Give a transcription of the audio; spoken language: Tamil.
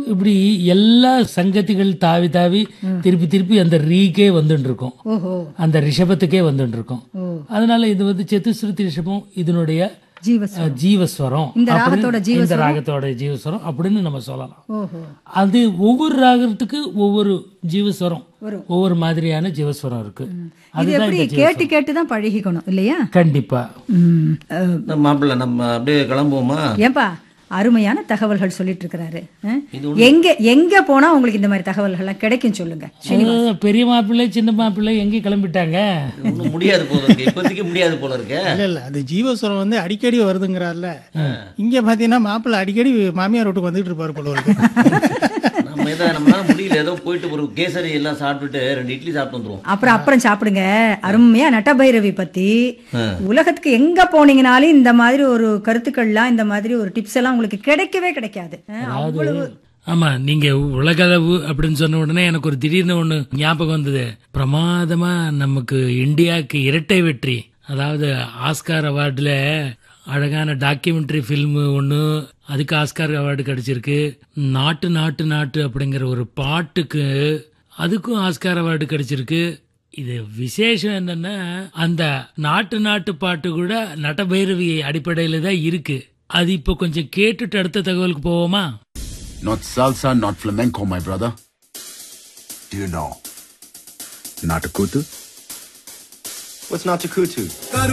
இப்படி எல்லா சங்கதிகள் தாவி தாவி திருப்பி திருப்பி அந்த ரீக்கே வந்துட்டு இருக்கும் ஓஹோ அந்த ரிஷபத்துக்கே வந்துட்டு இருக்கும் அதனால இது வந்து சதுஸ்ருதி ரிஷபம் இதனுடைய ஜீவஸ் அஹ், ஜீவஸ்வரம் இந்த அப்படின்னு- ராகத்தோட இந்த ராகத்தோட ஜீவஸ்வரம் அப்படின்னு நம்ம சொல்லலாம் ஓஹோ அது ஒவ்வொரு ராகத்துக்கு ஒவ்வொரு ஜீவஸ்வரம் ஒவ்வொரு மாதிரியான ஜீவஸ்வரம் இருக்கு இது அதுதான் எப்படி இந்த கேட்டு கேட்டு தான் பழகிக்கணும் இல்லையா கண்டிப்பா ம். அஹ், நம்ம மாப்பிள்ள நம்ம அப்படியே கிளம்புவோமா ஏன்பா அருமையான தகவல்கள் சொல்லிட்டு இருக்கிறாரு அஹ்? எங்க எங்க போனா உங்களுக்கு இந்த மாதிரி தகவல்கள் எல்லாம் கிடைக்கும் சொல்லுங்க அதாவது பெரிய மாப்பிள்ளை சின்ன மாப்பிள்ளை எங்கே கிளம்பிட்டாங்க ஒன்றும் முடியாது போல இருக்கு இப்போதைக்கு முடியாது போல இருக்கு இல்ல இல்ல அது ஜீவஸ்வரம் வந்து அடிக்கடி வருதுங்கிறார்ல இங்க பாத்தீங்கன்னா மாப்பிள்ளை அடிக்கடி மாமியார் வீட்டுக்கு வந்துட்டு இருப்பாரு போல இருக்கு நம்ம ஏதோ நம்மளால முடியல ஏதோ போயிட்டு ஒரு கேசரி எல்லாம் சாப்பிட்டுட்டு ரெண்டு இட்லி சாப்பிட்டு வந்துருவோம் அப்புறம் அப்புறம் சாப்பிடுங்க அருமையா நட்டபைரவி பத்தி உலகத்துக்கு எங்க போனீங்கனாலும் இந்த மாதிரி ஒரு கருத்துக்கள்லாம் இந்த மாதிரி ஒரு டிப்ஸ் எல்லாம் உங்களுக்கு கிடைக்கவே கிடைக்காது அஹ், அவ்வளவு ஆமா நீங்க உலகளவு அப்படின்னு சொன்ன உடனே எனக்கு ஒரு திடீர்னு ஒண்ணு ஞாபகம் வந்தது பிரமாதமா நமக்கு இந்தியாவுக்கு இரட்டை வெற்றி அதாவது ஆஸ்கார் அவார்டுல அழகான டாக்குமெண்ட்ரி ஃபில்ம் ஒன்று அதுக்கு ஆஸ்கார் அவார்டு கிடைச்சிருக்கு நாட்டு நாட்டு நாட்டு அப்படிங்கிற ஒரு பாட்டுக்கு அதுக்கும் ஆஸ்கார் அவார்டு கிடைச்சிருக்கு இது விசேஷம் என்னன்னா அந்த நாட்டு நாட்டு பாட்டு கூட நட்டபைரவி அடிப்படையில தான் இருக்கு அது இப்போ கொஞ்சம் கேட்டுட்டு அடுத்த தகவலுக்கு போவோமா Not salsa, not flamenco, my brother. Do you know? Natakutu? What's Natakutu?